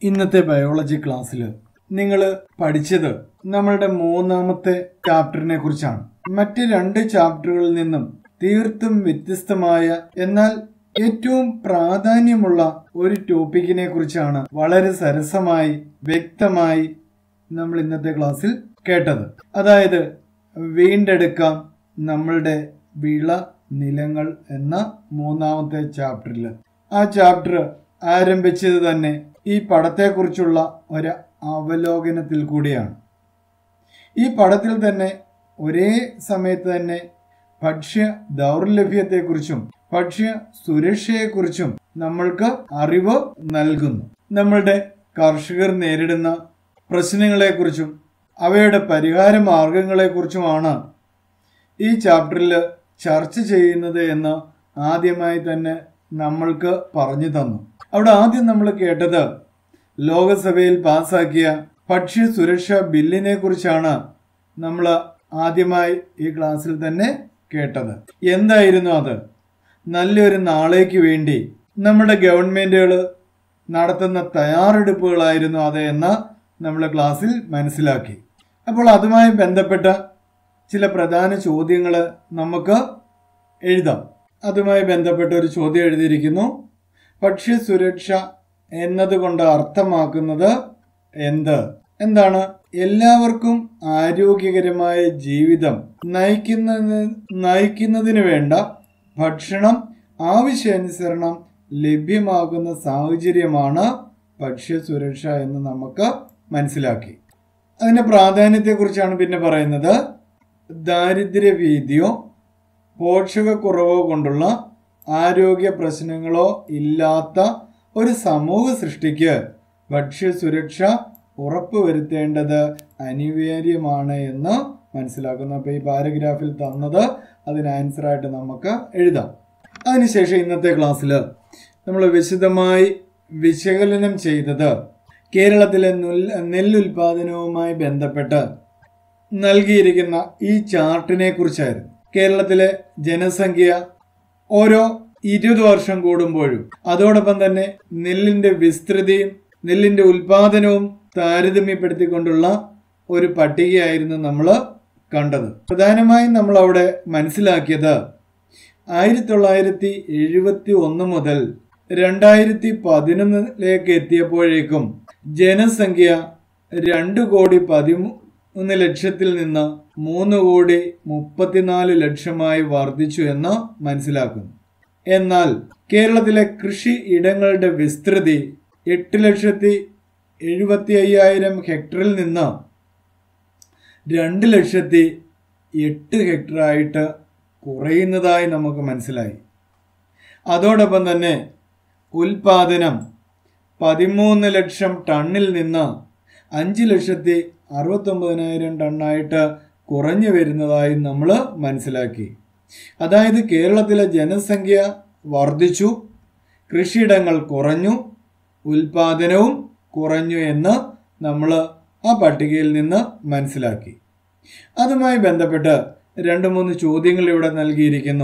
ഇന്നത്തെ ബയോളജി ക്ലാസ്സിൽ നിങ്ങൾ പഠിച്ചത് നമ്മളുടെ മൂന്നാമത്തെ ചാപ്റ്ററിനെ കുറിച്ചാണ് മറ്റ് രണ്ട് ചാപ്റ്ററുകളിൽ നിന്നും തീർത്തും വ്യത്യസ്തമായ എന്നാൽ ഏറ്റവും പ്രാധാന്യമുള്ള ഒരു ടോപ്പിക്കിനെ കുറിച്ചാണ് വളരെ സരസമായി വ്യക്തമായി നമ്മൾ ഇന്നത്തെ ക്ലാസ്സിൽ കേട്ടത് അതായത് വീണ്ടെടുക്കാം നമ്മളുടെ വിള നിലങ്ങൾ എന്ന മൂന്നാമത്തെ ചാപ്റ്ററിൽ ആ ചാപ്റ്റർ ആരംഭിച്ചത് തന്നെ ഈ പടത്തെക്കുറിച്ചുള്ള ഒരു അവലോകനത്തിൽ കൂടിയാണ് ഈ പടത്തിൽ തന്നെ ഒരേ സമയത്ത് തന്നെ ഭക്ഷ്യ ദൗർലഭ്യത്തെക്കുറിച്ചും ഭക്ഷ്യ സുരക്ഷയെക്കുറിച്ചും നമ്മൾക്ക് അറിവ് നൽകുന്നു നമ്മളുടെ കർഷകർ നേരിടുന്ന പ്രശ്നങ്ങളെക്കുറിച്ചും അവയുടെ പരിഹാര മാർഗങ്ങളെക്കുറിച്ചുമാണ് ഈ ചാപ്റ്ററിൽ ചർച്ച ചെയ്യുന്നത് എന്ന് ആദ്യമായി തന്നെ നമ്മൾക്ക് പറഞ്ഞു തന്നു അവിടെ ആദ്യം നമ്മൾ കേട്ടത് ലോകസഭയിൽ പാസാക്കിയ ഭക്ഷ്യ സുരക്ഷാ ബില്ലിനെ കുറിച്ചാണ് നമ്മൾ ആദ്യമായി ഈ ക്ലാസ്സിൽ തന്നെ കേട്ടത് എന്തായിരുന്നു അത് നല്ലൊരു നാളേക്ക് വേണ്ടി നമ്മുടെ ഗവൺമെന്റുകൾ നടത്തുന്ന തയ്യാറെടുപ്പുകളായിരുന്നു അത് എന്ന് നമ്മൾ ക്ലാസ്സിൽ മനസ്സിലാക്കി അപ്പോൾ അതുമായി ബന്ധപ്പെട്ട ചില പ്രധാന ചോദ്യങ്ങൾ നമുക്ക് എഴുതാം അതുമായി ബന്ധപ്പെട്ട ഒരു ചോദ്യം എഴുതിയിരിക്കുന്നു ഭക്ഷ്യ സുരക്ഷ എന്നതുകൊണ്ട് അർത്ഥമാക്കുന്നത് എന്ത് എന്താണ് എല്ലാവർക്കും ആരോഗ്യകരമായ ജീവിതം നയിക്കുന്നതിന് നയിക്കുന്നതിന് വേണ്ട ഭക്ഷണം ആവശ്യാനുസരണം ലഭ്യമാകുന്ന സാഹചര്യമാണ് ഭക്ഷ്യ സുരക്ഷ എന്ന് നമുക്ക് മനസ്സിലാക്കി അതിന്റെ പ്രാധാന്യത്തെക്കുറിച്ചാണ് പിന്നെ പറയുന്നത് ദാരിദ്ര്യഭീതിയോ പോഷകക്കുറവോ കൊണ്ടുള്ള ആരോഗ്യ പ്രശ്നങ്ങളോ ഇല്ലാത്ത ഒരു സമൂഹ സൃഷ്ടിക്ക് ഭക്ഷ്യസുരക്ഷ ഉറപ്പുവരുത്തേണ്ടത് അനിവാര്യമാണ് എന്ന് മനസ്സിലാക്കുന്നു അപ്പോൾ ഈ പാരഗ്രാഫിൽ തന്നത് അതിന് ആൻസറായിട്ട് നമുക്ക് എഴുതാം അതിനുശേഷം ഇന്നത്തെ ക്ലാസ്സിൽ നമ്മൾ വിശദമായി വിശകലനം ചെയ്തത് കേരളത്തിലെ നെല്ലുൽപാദനവുമായി ബന്ധപ്പെട്ട് നൽകിയിരിക്കുന്ന ഈ ചാർട്ടിനെ കുറിച്ചായിരുന്നു കേരളത്തിലെ ജനസംഖ്യ ഓരോ ഇരുപത് വർഷം കൂടുമ്പോഴും അതോടൊപ്പം തന്നെ നെല്ലിന്റെ വിസ്തൃതിയും നെല്ലിന്റെ ഉൽപാദനവും താരതമ്യപ്പെടുത്തിക്കൊണ്ടുള്ള ഒരു പട്ടികയായിരുന്നു നമ്മൾ കണ്ടത് പ്രധാനമായും നമ്മൾ അവിടെ മനസ്സിലാക്കിയത് ആയിരത്തി തൊള്ളായിരത്തി എഴുപത്തി ഒന്ന് മുതൽ രണ്ടായിരത്തി പതിനൊന്നിലേക്ക് എത്തിയപ്പോഴേക്കും ജനസംഖ്യ രണ്ട് കോടി പതിമൂന്ന് ലക്ഷത്തിൽ നിന്ന് മൂന്ന് കോടി മുപ്പത്തിനാല് ലക്ഷമായി വർദ്ധിച്ചു എന്ന് മനസ്സിലാക്കുന്നു എന്നാൽ കേരളത്തിലെ കൃഷി ഇടങ്ങളുടെ വിസ്തൃതി എട്ട് ലക്ഷത്തി എഴുപത്തി അയ്യായിരം ഹെക്ടറിൽ നിന്ന് രണ്ട് ലക്ഷത്തി എട്ട് ഹെക്ടറായിട്ട് കുറയുന്നതായി നമുക്ക് മനസ്സിലായി അതോടൊപ്പം തന്നെ ഉൽപാദനം പതിമൂന്ന് ലക്ഷം ടണ്ണിൽ നിന്ന് അഞ്ച് ലക്ഷത്തി അറുപത്തൊമ്പതിനായിരം ടണ്ണായിട്ട് കുറഞ്ഞു വരുന്നതായി നമ്മൾ മനസ്സിലാക്കി അതായത് കേരളത്തിലെ ജനസംഖ്യ വർദ്ധിച്ചു കൃഷിയിടങ്ങൾ കുറഞ്ഞു ഉൽപാദനവും കുറഞ്ഞു എന്ന് നമ്മൾ ആ പട്ടികയിൽ നിന്ന് മനസ്സിലാക്കി അതുമായി ബന്ധപ്പെട്ട് രണ്ട് മൂന്ന് ചോദ്യങ്ങൾ ഇവിടെ നൽകിയിരിക്കുന്നു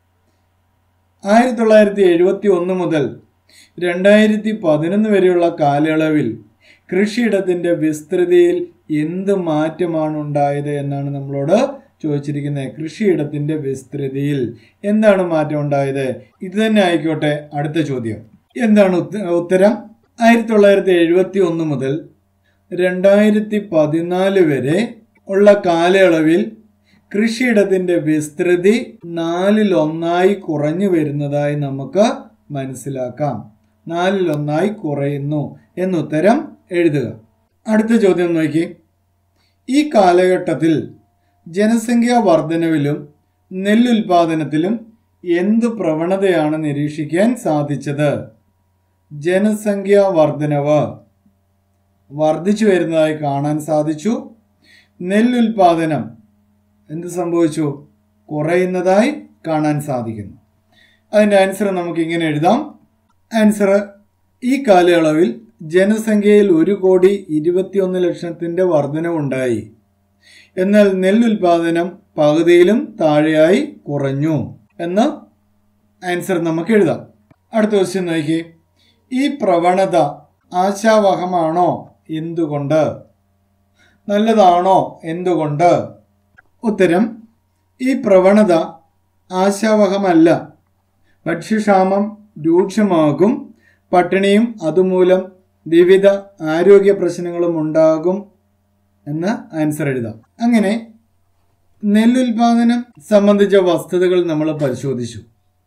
ആയിരത്തി തൊള്ളായിരത്തി എഴുപത്തി ഒന്ന് മുതൽ രണ്ടായിരത്തി പതിനൊന്ന് വരെയുള്ള കാലയളവിൽ കൃഷിയിടത്തിന്റെ വിസ്തൃതിയിൽ എന്ത് മാറ്റമാണ് ഉണ്ടായത് എന്നാണ് നമ്മളോട് ചോദിച്ചിരിക്കുന്നത് കൃഷിയിടത്തിന്റെ വിസ്തൃതിയിൽ എന്താണ് മാറ്റം ഉണ്ടായത് ഇത് തന്നെ ആയിക്കോട്ടെ അടുത്ത ചോദ്യം എന്താണ് ഉത്തരം ആയിരത്തി തൊള്ളായിരത്തി എഴുപത്തി ഒന്ന് മുതൽ രണ്ടായിരത്തി പതിനാല് വരെ ഉള്ള കാലയളവിൽ കൃഷിയിടത്തിന്റെ വിസ്തൃതി നാലിലൊന്നായി കുറഞ്ഞു വരുന്നതായി നമുക്ക് മനസ്സിലാക്കാം നാലിലൊന്നായി കുറയുന്നു എന്നുത്തരം എഴുതുക അടുത്ത ചോദ്യം നോക്കി ഈ കാലഘട്ടത്തിൽ ജനസംഖ്യാ വർധനവിലും നെല്ലുൽപാദനത്തിലും എന്ത് പ്രവണതയാണ് നിരീക്ഷിക്കാൻ സാധിച്ചത് ജനസംഖ്യാ വർധനവ് വർദ്ധിച്ചു വരുന്നതായി കാണാൻ സാധിച്ചു നെല്ലുൽപാദനം എന്ത് സംഭവിച്ചു കുറയുന്നതായി കാണാൻ സാധിക്കുന്നു അതിൻ്റെ ആൻസർ നമുക്ക് ഇങ്ങനെ എഴുതാം ആൻസർ ഈ കാലയളവിൽ ജനസംഖ്യയിൽ ഒരു കോടി ഇരുപത്തിയൊന്ന് ലക്ഷത്തിൻ്റെ വർധനവുണ്ടായി എന്നാൽ നെല്ലുൽപാദനം പകുതിയിലും താഴെയായി കുറഞ്ഞു എന്ന് ആൻസർ നമുക്ക് എഴുതാം അടുത്ത ക്വസ്റ്റ്യൻ നോക്കി ഈ പ്രവണത ആശാവഹമാണോ എന്തുകൊണ്ട് നല്ലതാണോ എന്തുകൊണ്ട് ഉത്തരം ഈ പ്രവണത ആശാവഹമല്ല ഭക്ഷ്യക്ഷാമം രൂക്ഷമാകും പട്ടിണിയും അതുമൂലം വിവിധ ആരോഗ്യ പ്രശ്നങ്ങളും ഉണ്ടാകും എന്ന് ആൻസർ എഴുതാം അങ്ങനെ നെല്ലുൽപാദനം സംബന്ധിച്ച വസ്തുതകൾ നമ്മൾ പരിശോധിച്ചു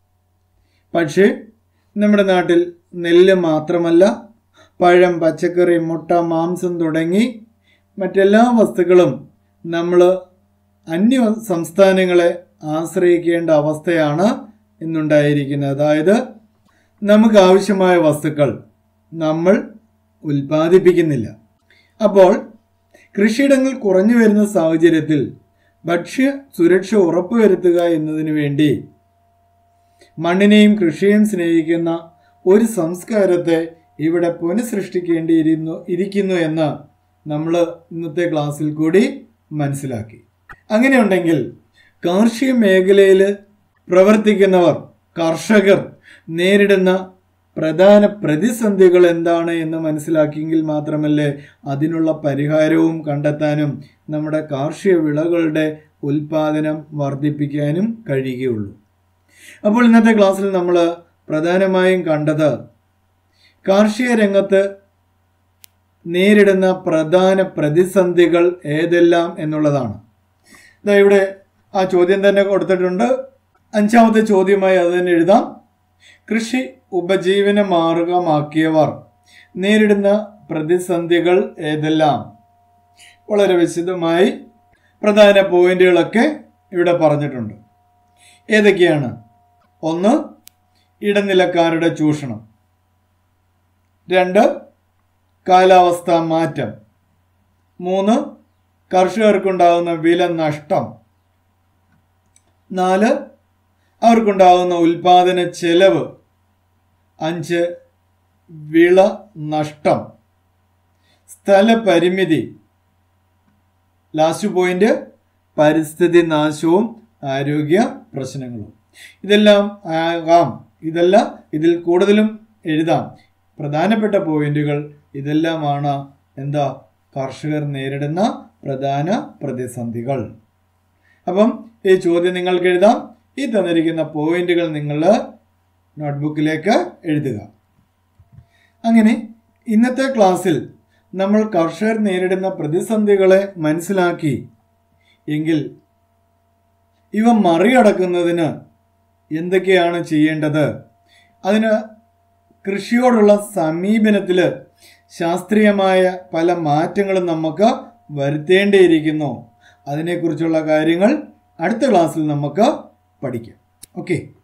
പക്ഷേ നമ്മുടെ നാട്ടിൽ നെല്ല് മാത്രമല്ല പഴം പച്ചക്കറി മുട്ട മാംസം തുടങ്ങി മറ്റെല്ലാ വസ്തുക്കളും നമ്മൾ അന്യ സംസ്ഥാനങ്ങളെ ആശ്രയിക്കേണ്ട അവസ്ഥയാണ് ഇന്നുണ്ടായിരിക്കുന്നത് അതായത് നമുക്ക് ആവശ്യമായ വസ്തുക്കൾ നമ്മൾ ഉൽപ്പാദിപ്പിക്കുന്നില്ല അപ്പോൾ കൃഷിയിടങ്ങൾ കുറഞ്ഞു വരുന്ന സാഹചര്യത്തിൽ ഭക്ഷ്യ സുരക്ഷ ഉറപ്പുവരുത്തുക എന്നതിനു വേണ്ടി മണ്ണിനെയും കൃഷിയെയും സ്നേഹിക്കുന്ന ഒരു സംസ്കാരത്തെ ഇവിടെ പുനഃസൃഷ്ടിക്കേണ്ടിയിരുന്നു ഇരിക്കുന്നു എന്ന് നമ്മൾ ഇന്നത്തെ ക്ലാസ്സിൽ കൂടി മനസ്സിലാക്കി അങ്ങനെയുണ്ടെങ്കിൽ കാർഷിക മേഖലയിൽ പ്രവർത്തിക്കുന്നവർ കർഷകർ നേരിടുന്ന പ്രധാന പ്രതിസന്ധികൾ എന്താണ് എന്ന് മനസ്സിലാക്കിയെങ്കിൽ മാത്രമല്ലേ അതിനുള്ള പരിഹാരവും കണ്ടെത്താനും നമ്മുടെ കാർഷിക വിളകളുടെ ഉൽപാദനം വർദ്ധിപ്പിക്കാനും കഴിയുകയുള്ളൂ അപ്പോൾ ഇന്നത്തെ ക്ലാസ്സിൽ നമ്മൾ പ്രധാനമായും കണ്ടത് കാർഷിക രംഗത്ത് നേരിടുന്ന പ്രധാന പ്രതിസന്ധികൾ ഏതെല്ലാം എന്നുള്ളതാണ് ദാ ഇവിടെ ആ ചോദ്യം തന്നെ കൊടുത്തിട്ടുണ്ട് അഞ്ചാമത്തെ ചോദ്യമായി അത് തന്നെ എഴുതാം കൃഷി ഉപജീവന മാർഗമാക്കിയവർ നേരിടുന്ന പ്രതിസന്ധികൾ ഏതെല്ലാം വളരെ വിശദമായി പ്രധാന പോയിന്റുകളൊക്കെ ഇവിടെ പറഞ്ഞിട്ടുണ്ട് ഏതൊക്കെയാണ് ഒന്ന് ഇടനിലക്കാരുടെ ചൂഷണം രണ്ട് കാലാവസ്ഥാ മാറ്റം മൂന്ന് കർഷകർക്കുണ്ടാകുന്ന വില നഷ്ടം നാല് അവർക്കുണ്ടാകുന്ന ഉൽപാദന ചെലവ് അഞ്ച് വിള നഷ്ടം സ്ഥലപരിമിതി ലാസ്റ്റ് പോയിന്റ് പരിസ്ഥിതി നാശവും ആരോഗ്യ പ്രശ്നങ്ങളും ഇതെല്ലാം ആകാം ഇതല്ല ഇതിൽ കൂടുതലും എഴുതാം പ്രധാനപ്പെട്ട പോയിന്റുകൾ ഇതെല്ലാമാണ് എന്താ കർഷകർ നേരിടുന്ന പ്രധാന പ്രതിസന്ധികൾ അപ്പം ഈ ചോദ്യം നിങ്ങൾക്ക് എഴുതാം ഈ തന്നിരിക്കുന്ന പോയിന്റുകൾ നിങ്ങൾ നോട്ട്ബുക്കിലേക്ക് എഴുതുക അങ്ങനെ ഇന്നത്തെ ക്ലാസ്സിൽ നമ്മൾ കർഷകർ നേരിടുന്ന പ്രതിസന്ധികളെ മനസ്സിലാക്കി എങ്കിൽ ഇവ മറികടക്കുന്നതിന് എന്തൊക്കെയാണ് ചെയ്യേണ്ടത് അതിന് കൃഷിയോടുള്ള സമീപനത്തിൽ ശാസ്ത്രീയമായ പല മാറ്റങ്ങളും നമുക്ക് വരുത്തേണ്ടിയിരിക്കുന്നു അതിനെക്കുറിച്ചുള്ള കാര്യങ്ങൾ അടുത്ത ക്ലാസ്സിൽ നമുക്ക് പഠിക്കാം ഓക്കെ